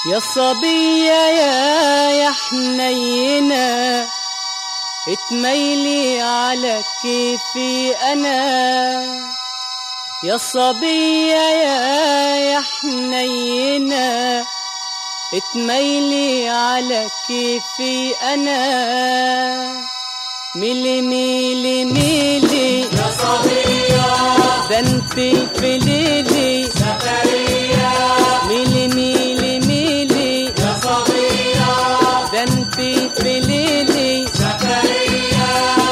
يا صبية يا يا حنينة اتميلي على كيفي أنا يا صبية يا يا حنينة اتميلي على كيفي أنا ميلي ميلي ميلي يا صبية ده انت في ليلي سفرية ميلي ميلي ميلي يا صبية ده انت في ليلي سفرية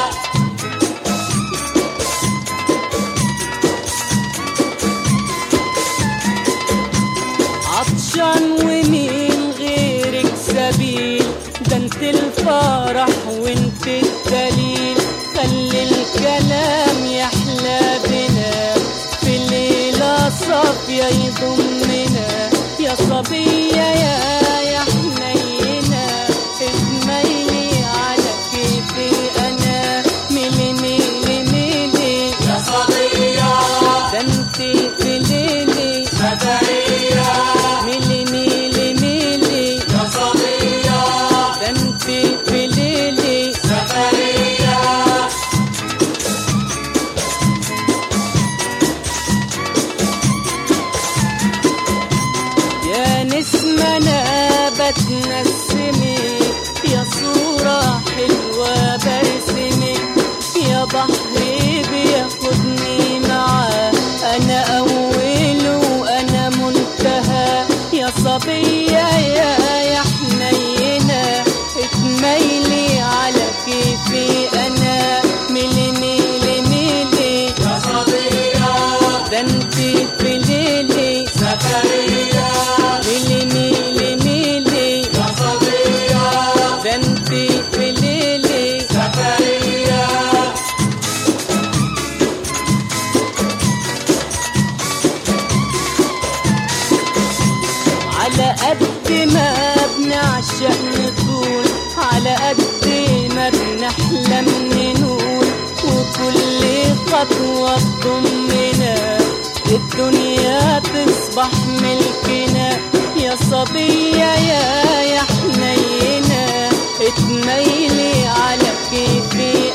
عطشان ومين غيرك سبيل ده انت الفرح وانت الدليل خلي الكلام يحلى بنا في الليلة صافية يضمنا يا صبية يا يا حنينة اتميلي على كيفي أنا ميلي ميلي ميلي يا صبية ده انت في ليلي سفرية ميلي ميلي ميلي يا صبية ده انت في ليلي سفرية يا نسمة أنا بتنسمك يا صورة حلوة برسمك يا بحر بياخدني معاه أنا أول وأنا منتهى يا صبية يا يا حنينة اتميلي على كيفي أنا ميلي ميلي ميلي يا صبية ده انت في ليلي سفرية ميلي ميلي ميلي يا صبية ده انت في ليلي سفرية على قد ما بنعشق نطول على قد ما بنحلم ننول وكل خطوة تضمنا الدنيا تصبح ملكنا يا صبية يا يا حنينة اتميلي على كيفي